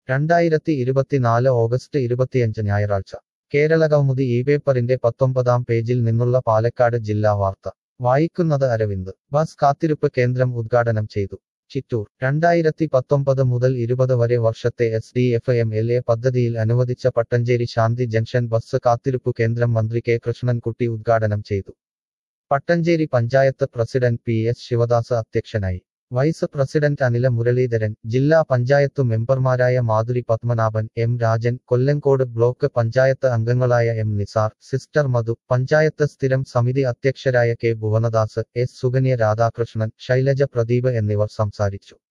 രണ്ടായിരത്തി ഇരുപത്തിനാല് ഓഗസ്റ്റ് ഇരുപത്തിയഞ്ച് ഞായറാഴ്ച കേരള കൗമുദി ഈ പേപ്പറിന്റെ പത്തൊമ്പതാം പേജിൽ നിന്നുള്ള പാലക്കാട് ജില്ലാ വാർത്ത വായിക്കുന്നത് അരവിന്ദ് ബസ് കാത്തിരിപ്പ് കേന്ദ്രം ഉദ്ഘാടനം ചെയ്തു ചിറ്റൂർ രണ്ടായിരത്തി പത്തൊമ്പത് മുതൽ ഇരുപത് വരെ വർഷത്തെ S D F M L A പദ്ധതിയിൽ അനുവദിച്ച പട്ടഞ്ചേരി ശാന്തി ജംഗ്ഷൻ ബസ് കാത്തിരിപ്പു കേന്ദ്രം മന്ത്രി കെ കൃഷ്ണൻകുട്ടി ഉദ്ഘാടനം ചെയ്തു Pattancheri panchayat president P S Sivadas അധ്യക്ഷനായി വൈസ് പ്രസിഡന്റ് അനില മുരളീധരൻ ജില്ലാ പഞ്ചായത്തു മെമ്പർമാരായ മാധുരി പത്മനാഭൻ എം രാജൻ കൊല്ലങ്കോട് ബ്ലോക്ക് പഞ്ചായത്ത് അംഗങ്ങളായ എം നിസാർ സിസ്റ്റർ മധു പഞ്ചായത്ത് സ്ഥിരം സമിതി അധ്യക്ഷരായ കെ ഭുവനദാസ് എസ് സുകന്യ രാധാകൃഷ്ണൻ ശൈലജ പ്രദീപ് എന്നിവർ സംസാരിച്ചു